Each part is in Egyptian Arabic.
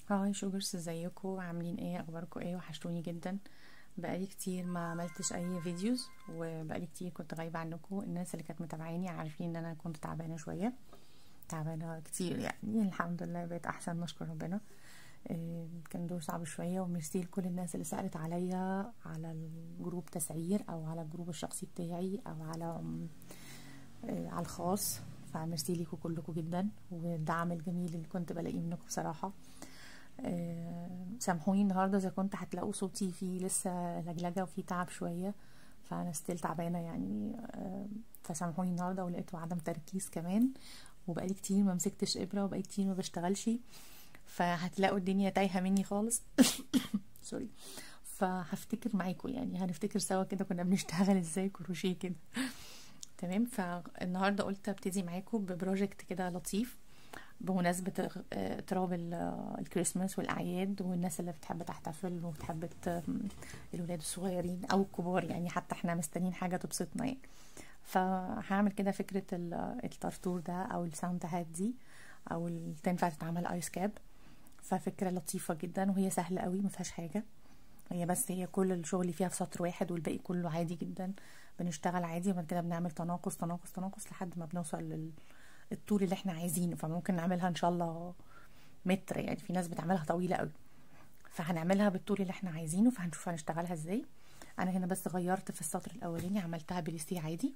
هاي شوجرز ازيكم عاملين ايه اخباركم ايه وحشتوني جدا بقالي كتير ما عملتش اي فيديوز وبقالي كتير كنت غايبه عنكم الناس اللي كانت متابعاني عارفين ان انا كنت تعبانه شويه تعبانه كتير يعني الحمد لله بقيت احسن نشكر ربنا إيه، كان دور صعب شويه وميرسي لكل الناس اللي سالت عليا على الجروب تسعير او على الجروب الشخصي بتاعي او على إيه، على الخاص فميرسي ليكم كلكم جدا والدعم الجميل اللي كنت بلاقيه منكم بصراحه آه، سامحوني النهارده اذا كنت هتلاقوا صوتي فيه لسه لجلجه وفيه تعب شويه فانا ستيل تعبانه يعني آه، فسامحوني النهارده ولقيته عدم تركيز كمان وبقالي كتير ما مسكتش ابره وبقالي كتير ما بشتغلش فهتلاقوا الدنيا تايهه مني خالص سوري فهفتكر معاكم يعني هنفتكر سوا كده كنا بنشتغل ازاي كروشيه كده تمام فالنهارده قلت ابتدي معاكم ببروجكت كده لطيف بمناسبة اقتراب الكريسماس والأعياد والناس اللي بتحب تحتفل وبتحب الولاد الصغيرين أو الكبار يعني حتى احنا مستنيين حاجة تبسطنا يعني فهعمل كده فكرة الطرطور ده أو الساوند هات دي أو اللي تنفع تتعمل آيس كاب ففكرة لطيفة جدا وهي سهلة قوي مفيهاش حاجة هي بس هي كل الشغل فيها في سطر واحد والباقي كله عادي جدا بنشتغل عادي وبعد كده بنعمل تناقص تناقص تناقص لحد ما بنوصل لل الطول اللي احنا عايزينه فممكن نعملها ان شاء الله متر يعني في ناس بتعملها طويله قوي فهنعملها بالطول اللي احنا عايزينه فهنشوف هنشتغلها ازاي انا هنا بس غيرت في السطر الاولاني عملتها بليسيه عادي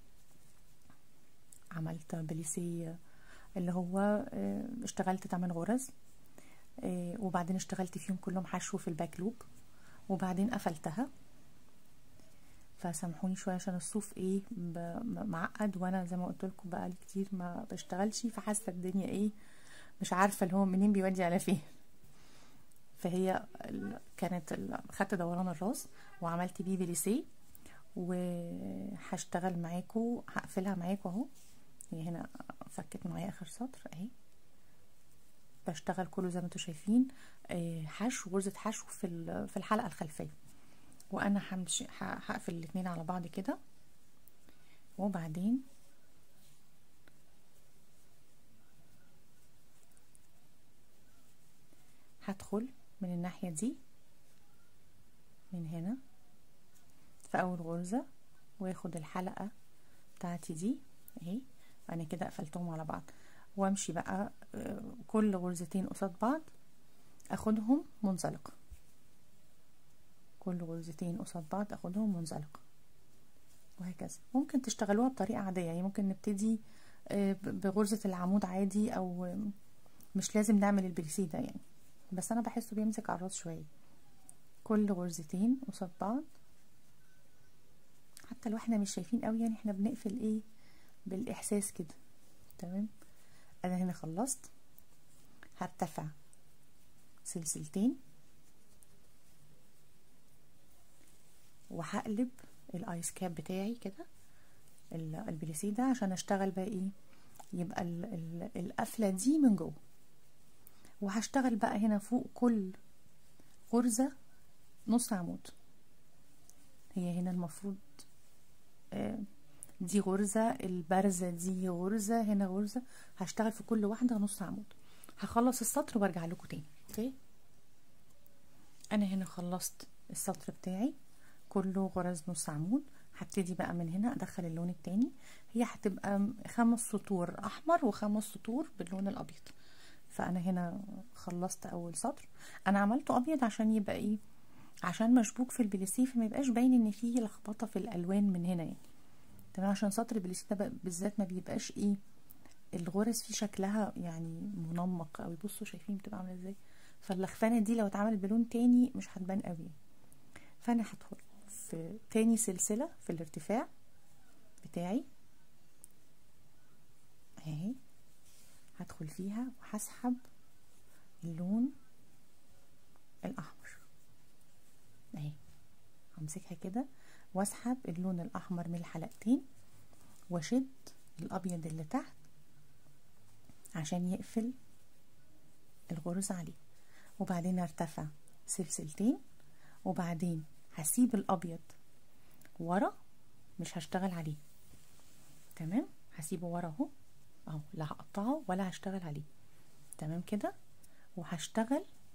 عملت بليسيه اللي هو اشتغلت 8 غرز وبعدين اشتغلت فيهم كلهم حشو في الباك لوب وبعدين قفلتها فسامحوني شويه عشان الصوف ايه معقد وانا زي ما قلت لكم بقى لي كتير ما بشتغلش فحاسه الدنيا ايه مش عارفه اللي هو منين بيودي على فين فهي كانت خدت دوران الراس وعملت بيه بليسيه وهشتغل معاكم هقفلها معاكم اهو هي هنا فكت معايا اخر سطر اهي بشتغل كله زي ما انتم شايفين حشو غرزه حشو في في الحلقه الخلفيه وانا همشي هقفل الاتنين على بعض كده وبعدين هدخل من الناحية دي من هنا في اول غرزة واخد الحلقة بتاعتي دي اهي انا كده قفلتهم على بعض وامشي بقى كل غرزتين قصاد بعض اخدهم منزلقه كل غرزتين قصاد بعض اخدهم منزلقة وهكذا ممكن تشتغلوها بطريقة عادية يعني ممكن نبتدي بغرزة العمود عادي او مش لازم نعمل البليسيه ده يعني بس انا بحسه بيمسك على الراس شوية كل غرزتين قصاد بعض حتى لو احنا مش شايفين قوي يعني احنا بنقفل ايه بالاحساس كده تمام انا هنا خلصت هرتفع سلسلتين وهقلب الايس كاب بتاعي كده البليسيه ده عشان اشتغل بقى ايه يبقى ال ال القفله دي من جوه وهشتغل بقى هنا فوق كل غرزه نص عمود هي هنا المفروض آه دي غرزه البرزه دي غرزه هنا غرزه هشتغل في كل واحده نص عمود هخلص السطر وارجع لكم تاني اوكي انا هنا خلصت السطر بتاعي كله غرز نص عمود هبتدي بقى من هنا ادخل اللون التاني هي هتبقى خمس سطور احمر وخمس سطور باللون الابيض فانا هنا خلصت اول سطر انا عملته ابيض عشان يبقى ايه عشان مشبوك في البليسيه فما يبقاش باين ان فيه لخبطه في الالوان من هنا يعني تمام عشان سطر البليسيه ده بالذات ما بيبقاش ايه الغرز فيه شكلها يعني منمق قوي بصوا شايفين بتبقى عامله ازاي فاللخفانه دي لو اتعملت بلون تاني مش هتبان قوي فانا هدخل في تاني سلسلة في الارتفاع بتاعي اهي هدخل فيها وهسحب اللون الاحمر اهي همسكها كده واسحب اللون الاحمر من الحلقتين واشد الابيض اللي تحت عشان يقفل الغرز عليه وبعدين ارتفع سلسلتين وبعدين هسيب الابيض ورا مش هشتغل عليه تمام هسيبه ورا اهو اهو لا هقطعه ولا هشتغل عليه تمام كده وهشتغل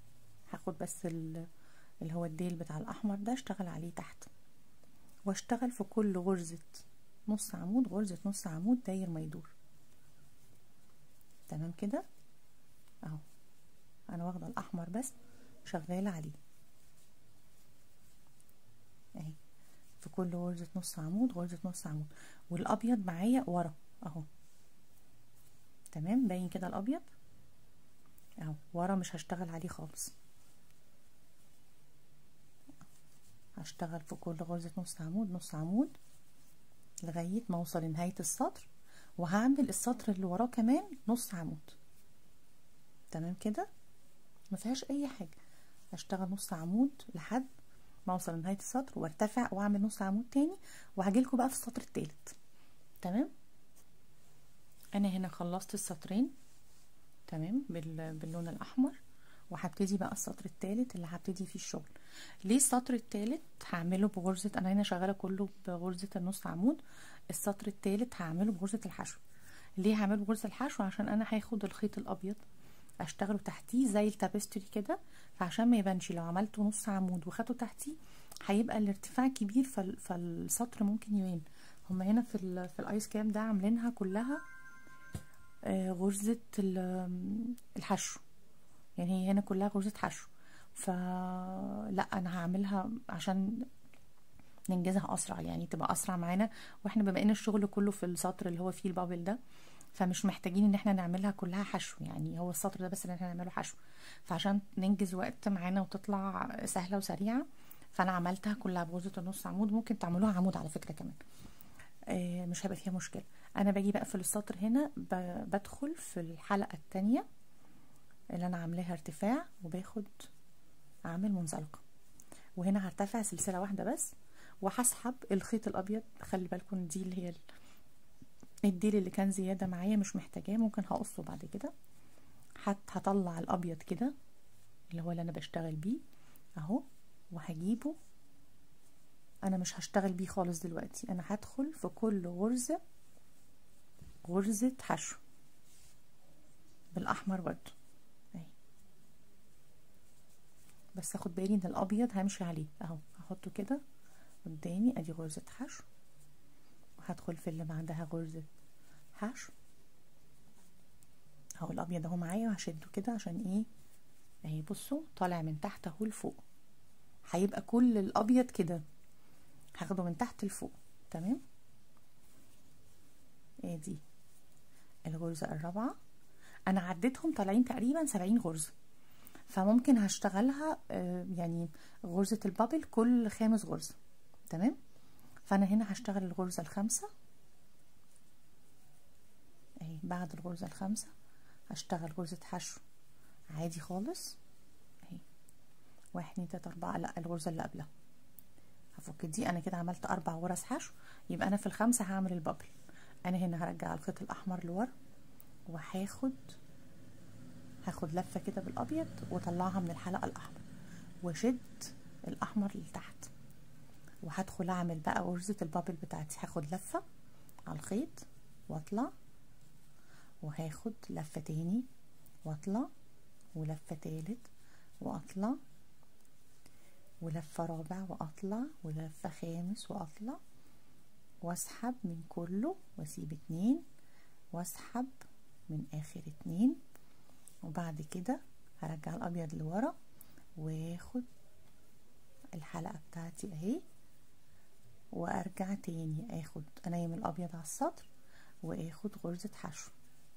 هاخد بس اللي هو الديل بتاع الاحمر ده اشتغل عليه تحت واشتغل في كل غرزة نص عمود غرزة نص عمود داير ما يدور تمام كده اهو انا واخده الاحمر بس شغاله عليه اهي في كل غرزه نص عمود غرزه نص عمود والابيض معايا ورا اهو تمام باين كده الابيض اهو ورا مش هشتغل عليه خالص هشتغل في كل غرزه نص عمود نص عمود لغايه ما اوصل لنهايه السطر وهعمل السطر اللي وراه كمان نص عمود تمام كده ما فيهاش اي حاجه هشتغل نص عمود لحد ما اوصل لنهايه السطر وارتفع واعمل نص عمود تاني وهجيلكوا بقى في السطر التالت تمام انا هنا خلصت السطرين تمام باللون الاحمر وهبتدي بقى السطر التالت اللي هبتدي فيه الشغل ليه السطر التالت هعمله بغرزة انا هنا شغالة كله بغرزة النص عمود السطر التالت هعمله بغرزة الحشو ليه هعمله بغرزة الحشو عشان انا هاخد الخيط الابيض اشتغله تحتيه زي التابستري كده فعشان ما يبانش لو عملته نص عمود وخدته تحتيه هيبقى الارتفاع كبير فال... فالسطر ممكن يبان هما هنا في ال... في الايس كام ده عاملينها كلها آه غرزة الحشو يعني هي هنا كلها غرزة حشو فلا انا هعملها عشان ننجزها اسرع يعني تبقى اسرع معانا واحنا بما ان الشغل كله في السطر اللي هو فيه البابل ده فمش محتاجين ان احنا نعملها كلها حشو يعني هو السطر ده بس اللي احنا نعمله حشو فعشان ننجز وقت معانا وتطلع سهله وسريعه فانا عملتها كلها بغرزه النص عمود ممكن تعملوها عمود على فكره كمان آه مش هيبقى فيها مشكله انا باجي بقفل السطر هنا بدخل في الحلقه التانية اللي انا عاملاها ارتفاع وباخد اعمل منزلقه وهنا هرتفع سلسله واحده بس وهسحب الخيط الابيض خلي بالكم دي اللي هي الديل اللي كان زيادة معايا مش محتاجاه ممكن هقصه بعد كده هطلع الابيض كده اللي هو اللي انا بشتغل بيه اهو وهجيبه انا مش هشتغل بيه خالص دلوقتي انا هدخل في كل غرزة غرزة حشو بالاحمر برضو اهي بس اخد بالي ان الابيض همشي عليه اهو هحطه كده قدامي ادي غرزة حشو وهدخل في اللي بعدها غرزة حشو اهو الابيض اهو معايا وهشده كده عشان ايه اهي بصوا طالع من تحت اهو لفوق هيبقى كل الابيض كده هاخده من تحت لفوق تمام ادي الغرزة الرابعة انا عديتهم طالعين تقريبا سبعين غرزة فممكن هشتغلها آه يعني غرزة البابل كل خامس غرزة تمام فانا هنا هشتغل الغرزة الخامسة اهي بعد الغرزة الخامسة هشتغل غرزة حشو عادي خالص اهي واحد اتنين تلاتة اربعة لا الغرزة اللي قبلها هفك دي انا كده عملت اربع غرز حشو يبقى انا في الخامسة هعمل البابل انا هنا هرجع الخيط الاحمر لورا وهاخد هاخد لفة كده بالابيض واطلعها من الحلقة الاحمر واشد الاحمر لتحت وهدخل اعمل بقى غرزة البابل بتاعتي هاخد لفة على الخيط واطلع وهاخد لفة تاني واطلع ولفة تالت واطلع ولفة رابع واطلع ولفة خامس واطلع واسحب من كله واسيب اتنين واسحب من اخر اتنين وبعد كده هرجع الابيض لورا واخد الحلقة بتاعتي اهي وارجع تاني اخد انيم الابيض على السطر واخد غرزة حشو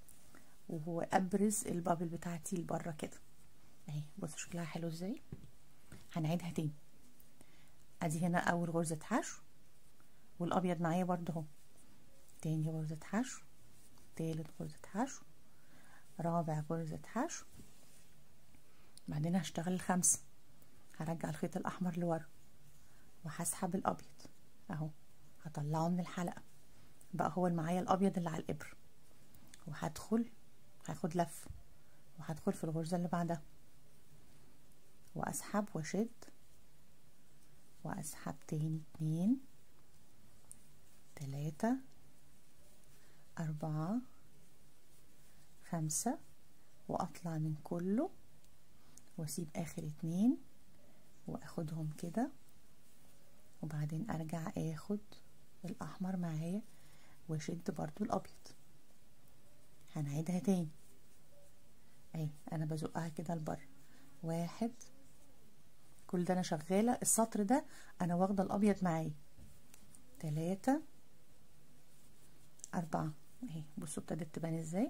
وابرز البابل بتاعتي لبره كده اهي بصوا شكلها حلو ازاي هنعيدها تاني ادي هنا اول غرزة حشو والابيض معايا برضه اهو تاني غرزة حشو تالت غرزة حشو رابع غرزة حشو بعدين هشتغل الخمسة هرجع الخيط الاحمر لورا وهسحب الابيض اهو هطلعه من الحلقة بقى هو معايا الابيض اللي على الابر وهدخل هاخد لف وهدخل في الغرزة اللي بعدها واسحب واشد واسحب تاني اتنين تلاتة اربعة خمسة واطلع من كله واسيب اخر اتنين واخدهم كده وبعدين ارجع اخد الاحمر معايا واشد برضو الابيض هنعيدها تاني اهي انا بزقها كده لبره واحد كل ده انا شغاله السطر ده انا واخده الابيض معايا تلاتة أربعة اهي بصوا ابتدت تبان ازاي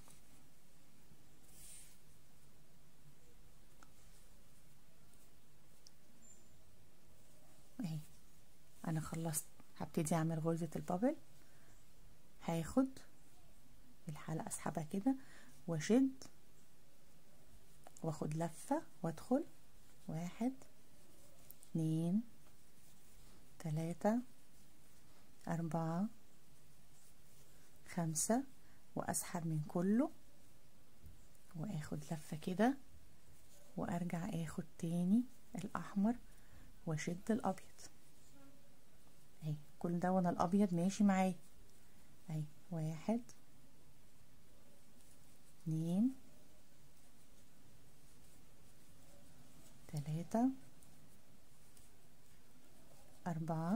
اهي انا خلصت هبتدي اعمل غرزة البابل هاخد الحلقة اسحبها كده واشد واخد لفة وادخل واحد اتنين تلاتة أربعة خمسة وأسحب من كله وآخد لفة كده وأرجع آخد تاني الأحمر وأشد الأبيض أهي كل ده وأنا الأبيض ماشي معايا أهي واحد اتنين تلاتة أربعة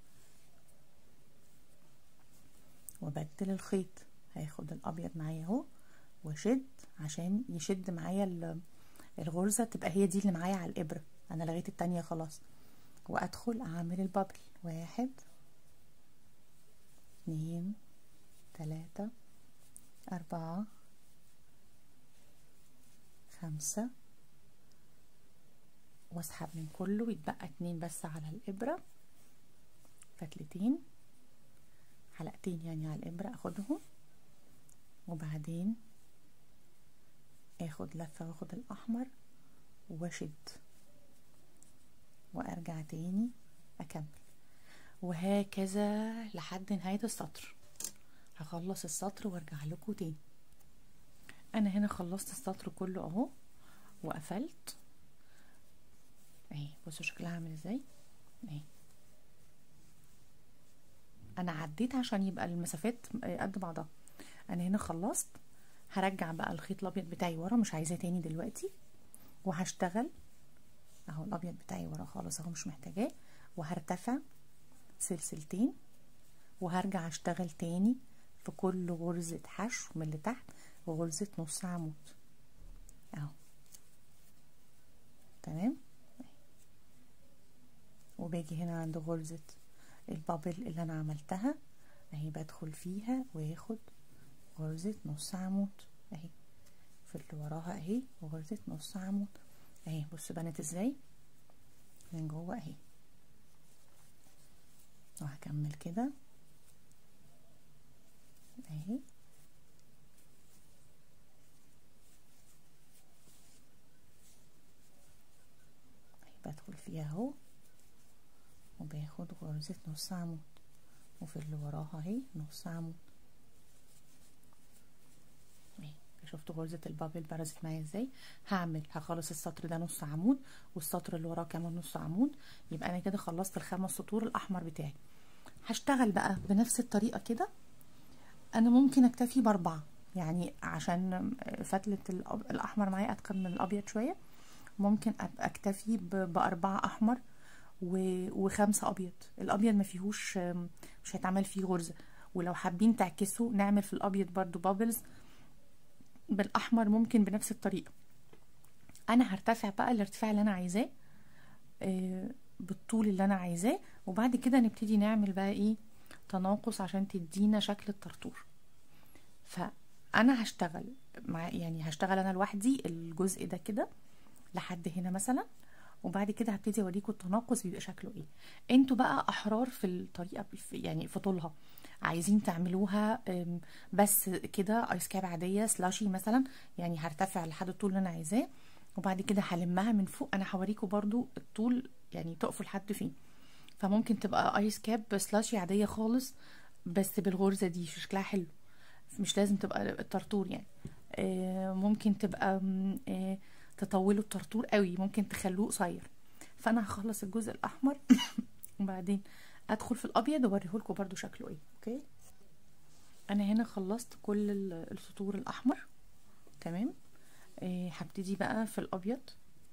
وبدل الخيط هاخد الأبيض معايا اهو واشد عشان يشد معايا الغرزة تبقى هي دي اللي معايا على الإبرة أنا لغيت التانية خلاص وأدخل أعمل البابل واحد اتنين تلاتة أربعة خمسة واسحب من كله ويتبقى اتنين بس على الإبرة فتلتين حلقتين يعني على الإبرة أخدهم وبعدين اخد لفة واخد الأحمر واشد وارجع تاني اكمل وهكذا لحد نهاية السطر هخلص السطر وارجع لكم تاني انا هنا خلصت السطر كله اهو وقفلت اهي بصوا شكلها عامل ازاي اهي انا عديت عشان يبقى المسافات قد بعضها انا هنا خلصت هرجع بقى الخيط الابيض بتاعي ورا مش عايزاه تاني دلوقتي وهشتغل اهو الابيض بتاعي ورا خالص اهو مش محتاجاه وهرتفع سلسلتين وهرجع اشتغل تاني في كل غرزة حشو من اللي تحت وغرزة نص عمود اهو تمام وباجي هنا عند غرزة البابل اللي انا عملتها اهي بدخل فيها واخد غرزة نص عمود اهي في اللي وراها اهي وغرزة نص عمود اهي بص بنت ازاي من جوه اهي وهكمل كده اهي بدخل فيها اهو وباخد غرزة نص عمود وفي اللي وراها اهي نص عمود اهي شفتوا غرزة البابل برزت معايا ازاي هعمل هخلص السطر ده نص عمود والسطر اللي وراه كمان نص عمود يبقى انا كده خلصت الخمس سطور الاحمر بتاعي هشتغل بقى بنفس الطريقة كده انا ممكن اكتفي باربعة يعني عشان فتلة الاحمر معايا اتقن من الابيض شوية ممكن اكتفي باربعة احمر وخمسة ابيض الابيض ما فيهوش مش هيتعمل فيه غرزة ولو حابين تعكسوا نعمل في الابيض برضو بابلز بالاحمر ممكن بنفس الطريقة انا هرتفع بقى الارتفاع اللي انا عايزاه بالطول اللي انا عايزاه وبعد كده نبتدي نعمل بقى ايه تناقص عشان تدينا شكل الطرطور فانا هشتغل مع يعني هشتغل انا لوحدي الجزء ده كده لحد هنا مثلا وبعد كده هبتدي اوريكم التناقص بيبقى شكله ايه انتوا بقى احرار في الطريقه يعني في طولها عايزين تعملوها بس كده ايس كاب عاديه سلاشي مثلا يعني هرتفع لحد الطول اللي انا عايزاه وبعد كده هلمها من فوق انا هوريكم برضو الطول يعني تقفوا لحد فين فممكن تبقى ايس كاب سلاشي عاديه خالص بس بالغرزه دي شكلها حلو مش لازم تبقى الطرطور يعني ممكن تبقى تطولوا الطرطور قوي ممكن تخلوه قصير فانا هخلص الجزء الاحمر وبعدين ادخل في الابيض واوريه لكم برده شكله ايه اوكي انا هنا خلصت كل السطور الاحمر تمام إيه هبتدي بقى في الابيض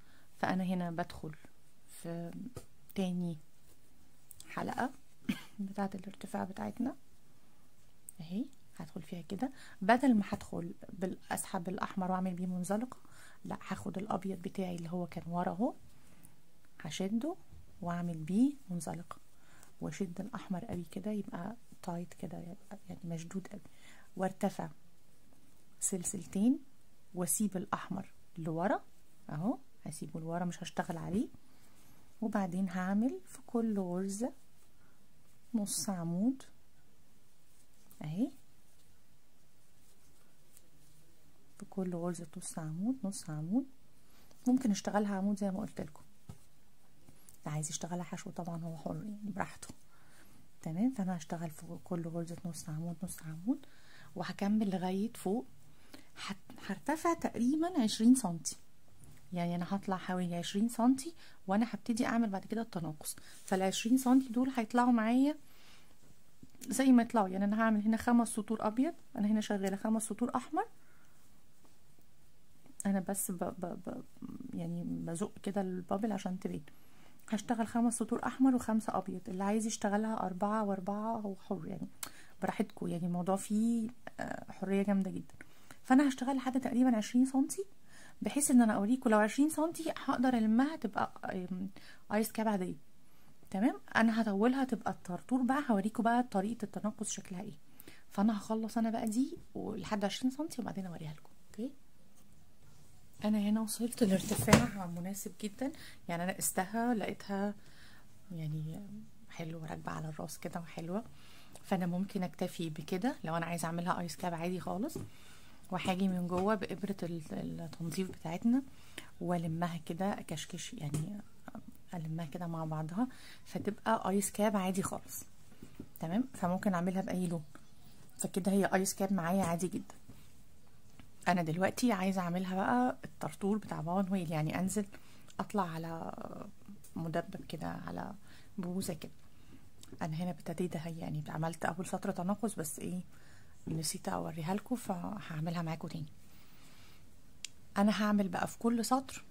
فانا هنا بدخل في تاني حلقة بتاعة الارتفاع بتاعتنا اهي هدخل فيها كده بدل ما هدخل اسحب الاحمر واعمل بيه منزلقه لا هاخد الابيض بتاعي اللي هو كان ورا اهو هشده واعمل بيه منزلقه واشد الاحمر قوي كده يبقى تايت كده يعني مشدود قوي وارتفع سلسلتين واسيب الاحمر لورا اهو هسيبه لورا مش هشتغل عليه وبعدين هعمل في كل غرزة نص عمود اهي في كل غرزة نص عمود نص عمود ممكن اشتغلها عمود زي ما قلت لكم اللي عايز يشتغلها حشو طبعا هو حر يعني براحته تمام فانا هشتغل في كل غرزة نص عمود نص عمود وهكمل لغاية فوق هرتفع تقريبا عشرين سنتي يعني انا هطلع حوالي عشرين سنتي وانا هبتدي اعمل بعد كده التناقص فالعشرين سنتي دول هيطلعوا معايا زي ما يطلعوا يعني انا هعمل هنا خمس سطور ابيض انا هنا شغاله خمس سطور احمر انا بس ب ب ب يعني بزق كده البابل عشان تبين هشتغل خمس سطور احمر وخمسه ابيض اللي عايز يشتغلها اربعه واربعه هو حر يعني براحتكم يعني الموضوع فيه حريه جامده جدا فانا هشتغل لحد تقريبا عشرين سنتي بحيث ان انا اوريكم لو عشرين سنتي هقدر المها تبقى ايس كاب عاديه تمام انا هطولها تبقى الطرطور بقى هوريكم بقى طريقه التناقص شكلها ايه فانا هخلص انا بقى دي لحد عشرين سنتي وبعدين اوريها لكم اوكي انا هنا وصلت لارتفاع مناسب جدا يعني انا قستها لقيتها يعني حلوه راكبه على الراس كده وحلوه فانا ممكن اكتفي بكده لو انا عايزه اعملها ايس كاب عادي خالص وهاجي من جوه بإبرة التنظيف بتاعتنا والمها كده اكشكش يعني المها كده مع بعضها فتبقى ايس كاب عادي خالص تمام فممكن اعملها باي لون فكده هي ايس كاب معايا عادي جدا انا دلوقتي عايزه اعملها بقى الطرطور بتاع باون ويل يعني انزل اطلع على مدبب كده على بوزه كده انا هنا ابتديت يعني عملت اول سطر تناقص بس ايه نسيت اوريها لكم فهعملها معاكم تاني انا هعمل بقى في كل سطر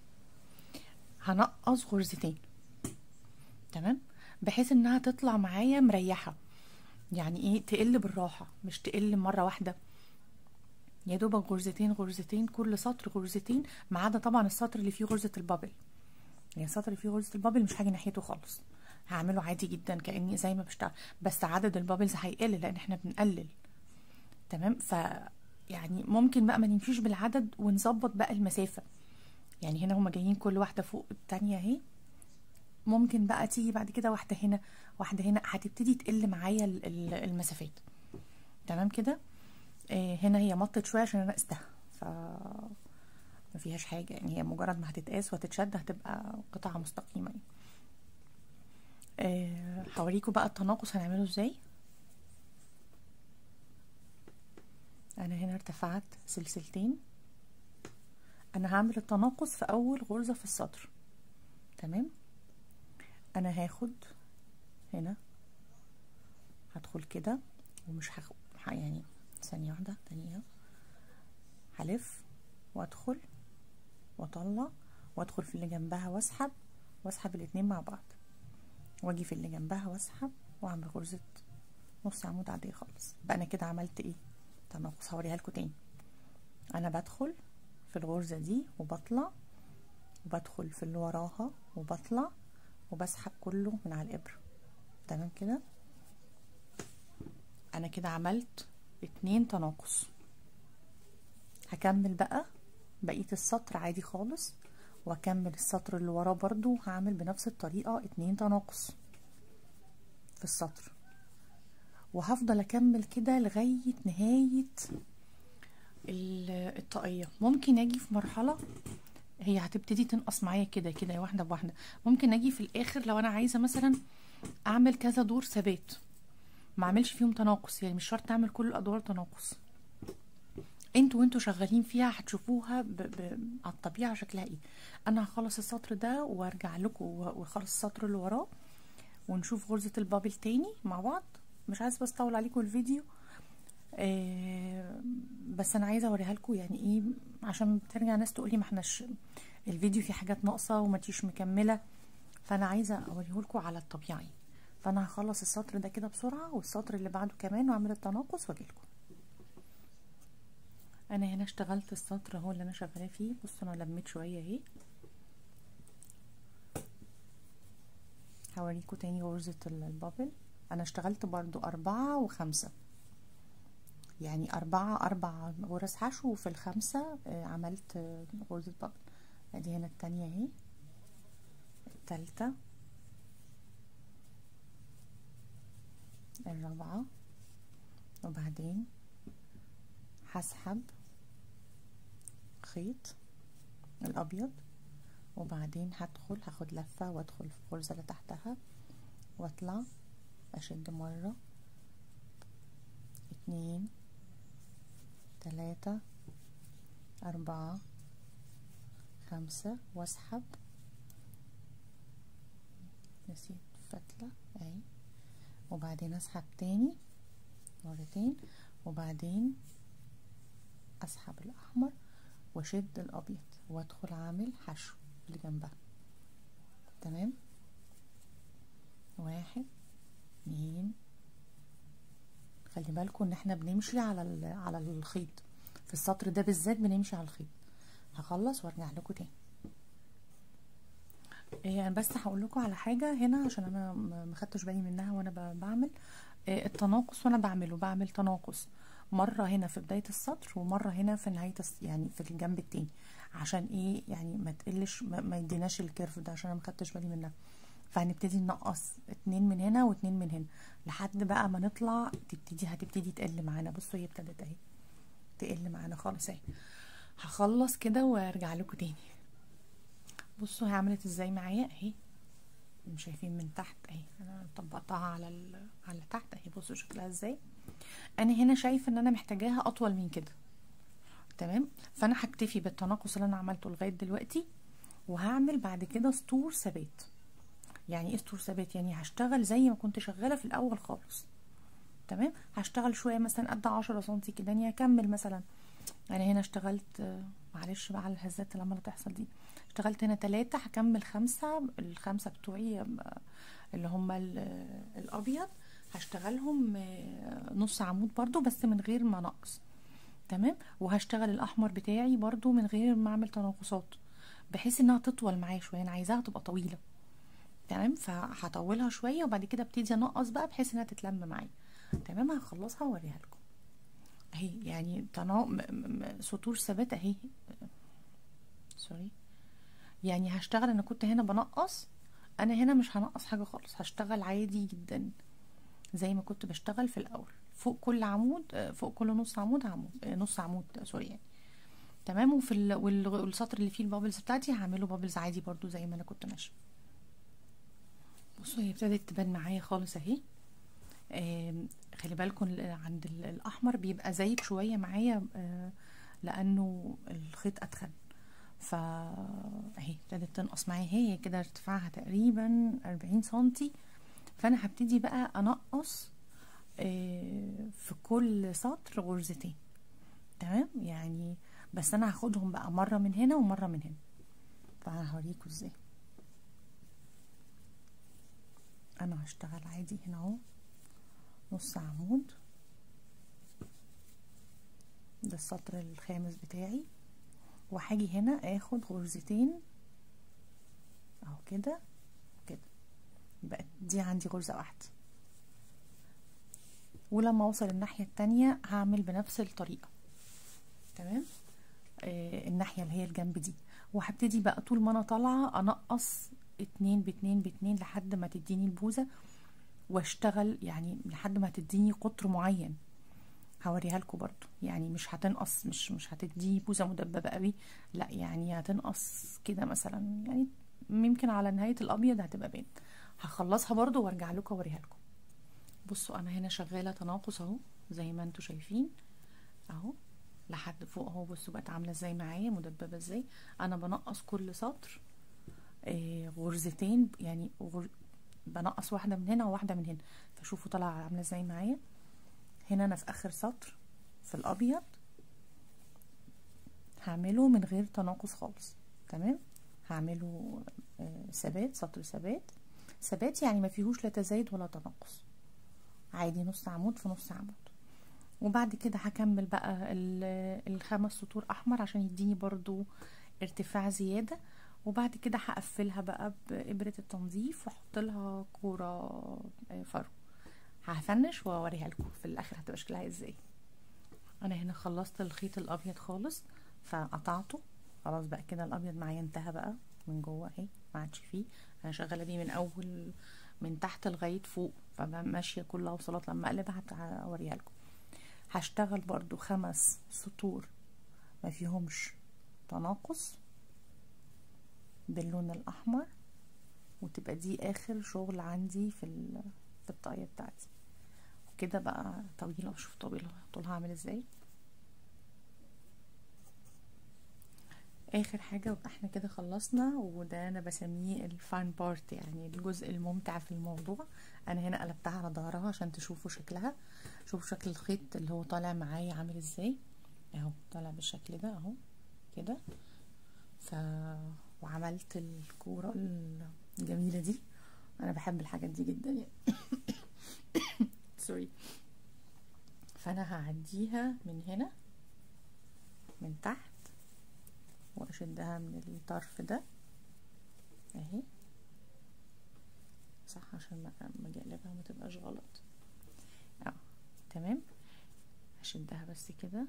هنقص غرزتين تمام بحيث انها تطلع معايا مريحه يعني ايه تقل بالراحه مش تقل مره واحده يا دوبك غرزتين غرزتين كل سطر غرزتين ما عدا طبعا السطر اللي فيه غرزه البابل يعني السطر اللي فيه غرزه البابل مش هاجي ناحيته خالص هعمله عادي جدا كاني زي ما بشتغل بس عدد البابلز هيقل لان احنا بنقلل تمام ف يعني ممكن بقى ما نمشيش بالعدد ونظبط بقى المسافه يعني هنا هما جايين كل واحده فوق التانية اهي ممكن بقى تيجي بعد كده واحده هنا واحده هنا هتبتدي تقل معايا المسافات تمام كده آه هنا هي مطت شويه عشان انا قستها ف ما فيهاش حاجه يعني هي مجرد ما هتتقاس وهتتشد هتبقى قطعه مستقيمه يعني. آه هوريكم بقى التناقص هنعمله ازاي انا هنا ارتفعت سلسلتين انا هعمل التناقص في اول غرزة في السطر تمام انا هاخد هنا هدخل كده ومش هاخد يعني ثانية واحدة تانية هلف وادخل واطلع وادخل في اللي جنبها واسحب واسحب الاتنين مع بعض واجي في اللي جنبها واسحب واعمل غرزة نص عمود عادية خالص بقى انا كده عملت ايه تناقص هوريها لكم تاني انا بدخل في الغرزة دي وبطلع وبدخل في اللي وراها وبطلع وبسحب كله من على الابرة تمام كده انا كده عملت اتنين تناقص هكمل بقى بقية السطر عادي خالص واكمل السطر اللي وراه برضو هعمل بنفس الطريقة اتنين تناقص في السطر وهفضل اكمل كده لغاية نهاية الطاقية ممكن اجي في مرحلة هي هتبتدي تنقص معايا كده كده واحدة بواحدة ممكن اجي في الاخر لو انا عايزة مثلا اعمل كذا دور ثبات ما اعملش فيهم تناقص يعني مش شرط اعمل كل الادوار تناقص انتوا وانتوا شغالين فيها هتشوفوها ب... ب... على الطبيعه شكلها ايه انا هخلص السطر ده وارجع لكم واخلص السطر اللي وراه ونشوف غرزه البابل تاني مع بعض مش عايز بس اطول عليكم الفيديو آه بس انا عايزه اوريها لكم يعني ايه عشان بترجع ناس تقولي ما احناش الفيديو فيه حاجات ناقصه وما تيش مكمله فانا عايزه اوريهولكم على الطبيعي فانا هخلص السطر ده كده بسرعه والسطر اللي بعده كمان واعمل التناقص واجيلكم انا هنا اشتغلت السطر اهو اللي انا شغاله فيه بصوا انا لميت شويه اهي هوريكم تاني غرزه البابل انا اشتغلت برضو اربعة وخمسة يعني اربعة اربع غرز حشو وفي الخمسة عملت غرزة بابل ادي هنا التانية اهي التالتة الرابعة وبعدين هسحب خيط الابيض وبعدين هدخل هاخد لفة وادخل في الغرزة اللي تحتها واطلع اشد مرة اتنين تلاتة اربعة خمسة واسحب نسيت فتلة اهي وبعدين اسحب تاني مرتين وبعدين اسحب الاحمر واشد الابيض وادخل عامل حشو اللي جنبها تمام واحد اتنين خلي بالكم ان احنا بنمشي على على الخيط في السطر ده بالذات بنمشي على الخيط هخلص وارجع لكم تاني يعني بس هقول لكم على حاجه هنا عشان انا ما خدتش بالي منها وانا بعمل التناقص وانا بعمله بعمل تناقص مره هنا في بدايه السطر ومره هنا في نهايه يعني في الجنب التاني عشان ايه يعني ما تقلش ما يديناش الكيرف ده عشان انا ما خدتش بالي منها فهنبتدي ننقص اتنين من هنا واتنين من هنا لحد بقى ما نطلع تبتدي هتبتدي تقل معانا بصوا هي ابتدت اهي تقل معانا خالص اهي هخلص كده وارجع لكم تاني بصوا هي عملت ازاي معايا اهي مش شايفين من تحت اهي انا طبقتها على ال... على تحت اهي بصوا شكلها ازاي انا هنا شايفه ان انا محتاجاها اطول من كده تمام فانا هكتفي بالتناقص اللي انا عملته لغايه دلوقتي وهعمل بعد كده سطور ثبات يعني ايه سطور ثبات يعني هشتغل زي ما كنت شغاله في الاول خالص تمام هشتغل شويه مثلا قد عشرة سنتي كده يعني هكمل مثلا انا هنا اشتغلت معلش بقى على الهزات اللي عماله تحصل دي اشتغلت هنا تلاتة هكمل خمسة الخمسة بتوعي اللي هما الابيض هشتغلهم نص عمود برضو بس من غير ما نقص تمام وهشتغل الاحمر بتاعي برضو من غير ما اعمل تناقصات بحيث انها تطول معايا شويه انا عايزاها تبقى طويله تمام فهطولها شويه وبعد كده ابتدي انقص بقى بحيث انها تتلم معايا تمام هخلصها واوريها لكم اهي يعني تنا سطور ثبات اهي سوري يعني هشتغل انا كنت هنا بنقص انا هنا مش هنقص حاجه خالص هشتغل عادي جدا زي ما كنت بشتغل في الاول فوق كل عمود فوق كل نص عمود عمود نص عمود سوري يعني تمام وفي ال... والسطر اللي فيه البابلز بتاعتي هعمله بابلز عادي برضو زي ما انا كنت ماشيه بصوا هي ابتدت تبان معايا خالص اهي آه خلي بالكم عند الاحمر بيبقى زايد شويه معايا آه لانه الخيط اتخن فا اهي ابتدت تنقص معايا هي كده ارتفاعها تقريبا أربعين سنتي فانا هبتدي بقى انقص آه في كل سطر غرزتين تمام يعني بس انا هاخدهم بقى مره من هنا ومره من هنا فهوريكم ازاي انا هشتغل عادي هنا اهو نص عمود ده السطر الخامس بتاعي وهاجي هنا اخد غرزتين اهو كده كده يبقى دي عندي غرزة واحدة ولما اوصل الناحية التانية هعمل بنفس الطريقة تمام آه الناحية اللي هي الجنب دي وهبتدي بقى طول ما انا طالعة انقص اتنين باتنين باتنين لحد ما تديني البوزة واشتغل يعني لحد ما تديني قطر معين هوريها لكم برضو يعني مش هتنقص مش مش هتدي بوزة مدببة قوي لا يعني هتنقص كده مثلا يعني ممكن على نهاية الابيض هتبقى بين هخلصها برضو وارجع لكم اوريها لكم بصوا انا هنا شغالة تناقص اهو زي ما انتوا شايفين اهو لحد فوق اهو بصوا بقت عاملة ازاي معايا مدببة ازاي انا بنقص كل سطر آه غرزتين يعني غر... بنقص واحدة من هنا وواحدة من هنا فشوفوا طالعة عاملة ازاي معايا هنا انا في اخر سطر في الابيض هعمله من غير تناقص خالص تمام هعمله ثبات سطر ثبات ثبات يعني ما فيهوش لا تزايد ولا تناقص عادي نص عمود في نص عمود وبعد كده هكمل بقى الخمس سطور احمر عشان يديني برضو ارتفاع زيادة وبعد كده هقفلها بقى بإبرة التنظيف واحط لها كورة فرو هفنش واوريها لكم في الاخر هتبقى شكلها ازاي انا هنا خلصت الخيط الابيض خالص فقطعته خلاص بقى كده الابيض معايا انتهى بقى من جوه اهي ما عادش فيه انا شغاله بيه من اول من تحت لغايه فوق فماشيه كلها وصلات لما اقلبها هوريها لكم هشتغل برضو خمس سطور ما فيهمش تناقص باللون الاحمر وتبقى دي اخر شغل عندي في في الطاقيه بتاعتي وكده بقى طويله وشوف طويله طولها عامل ازاي اخر حاجه احنا كده خلصنا وده انا بسميه الفان بارت يعني الجزء الممتع في الموضوع انا هنا قلبتها على ظهرها عشان تشوفوا شكلها شوفوا شكل الخيط اللي هو طالع معايا عامل ازاي اهو طالع بالشكل ده اهو كده ف وعملت الكوره الجميله دي انا بحب الحاجات دي جدا يعني سوري فانا هعديها من هنا من تحت واشدها من الطرف ده اهي صح عشان ما اجي اقلبها ما تبقاش غلط اه تمام هشدها بس كده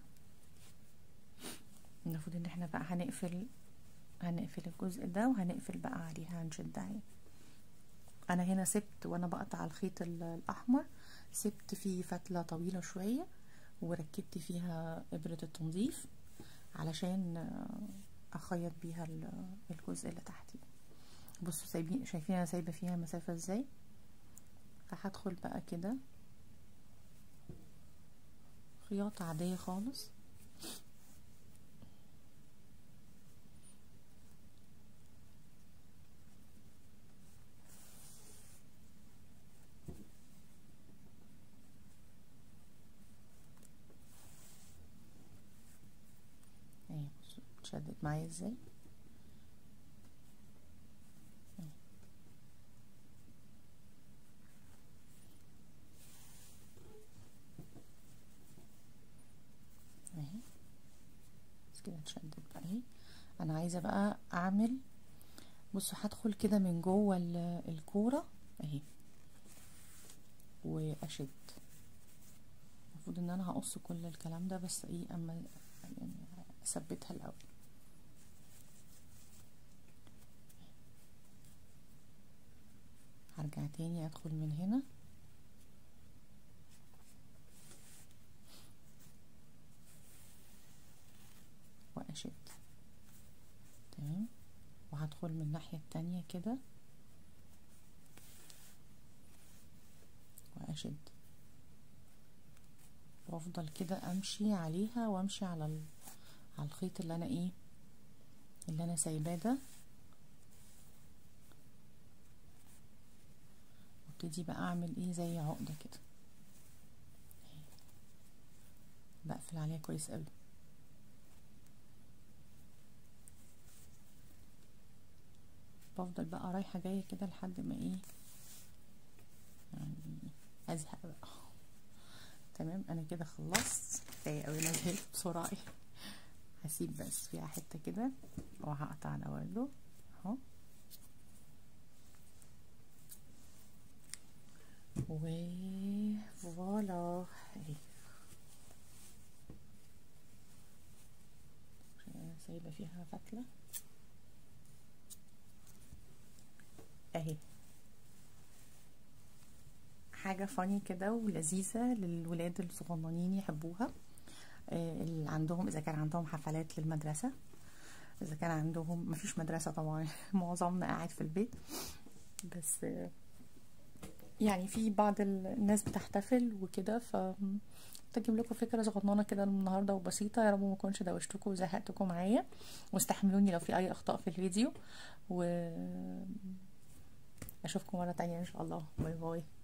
المفروض ان احنا بقى هنقفل هنقفل الجزء ده وهنقفل بقى عليها هنشدها انا هنا سبت وانا بقطع الخيط الاحمر سبت فيه فتلة طويلة شوية وركبت فيها ابرة التنظيف علشان اخيط بيها الجزء اللي تحتي بصوا سايبين شايفين انا سايبه فيها مسافه ازاي فهدخل بقى كده خياطه عاديه خالص شدت معايا ازاي اهي بس كده اتشدت بقى اهي انا عايزه بقى اعمل بصوا هدخل كده من جوه الكوره اهي واشد المفروض ان انا هقص كل الكلام ده بس ايه اما يعني اثبتها الاول هرجع تاني ادخل من هنا واشد تمام وهدخل من الناحية التانية كده واشد وافضل كده امشي عليها وامشي على ال... على الخيط اللي انا ايه اللي انا سايباه ده وابتدي بقى اعمل ايه زي عقدة كده بقفل عليها كويس قوي بفضل بقى رايحة جاية كده لحد ما ايه يعني ازهق بقى تمام انا كده خلصت كفايه قوي انا زهقت بسرعه هسيب بس فيها حته كده وهقطع ده برضه اهو وفوالا اهي سايبه فيها فتله اهي حاجة فاني كده ولذيذة للولاد الصغننين يحبوها اللي عندهم إذا كان عندهم حفلات للمدرسة إذا كان عندهم مفيش مدرسة طبعا معظمنا قاعد في البيت بس يعني في بعض الناس بتحتفل وكده ف تجيب لكم فكرة صغننة كده النهاردة وبسيطة يا رب ما اكونش دوشتكم وزهقتكم معايا واستحملوني لو في أي أخطاء في الفيديو و أشوفكم مرة تانية إن شاء الله باي باي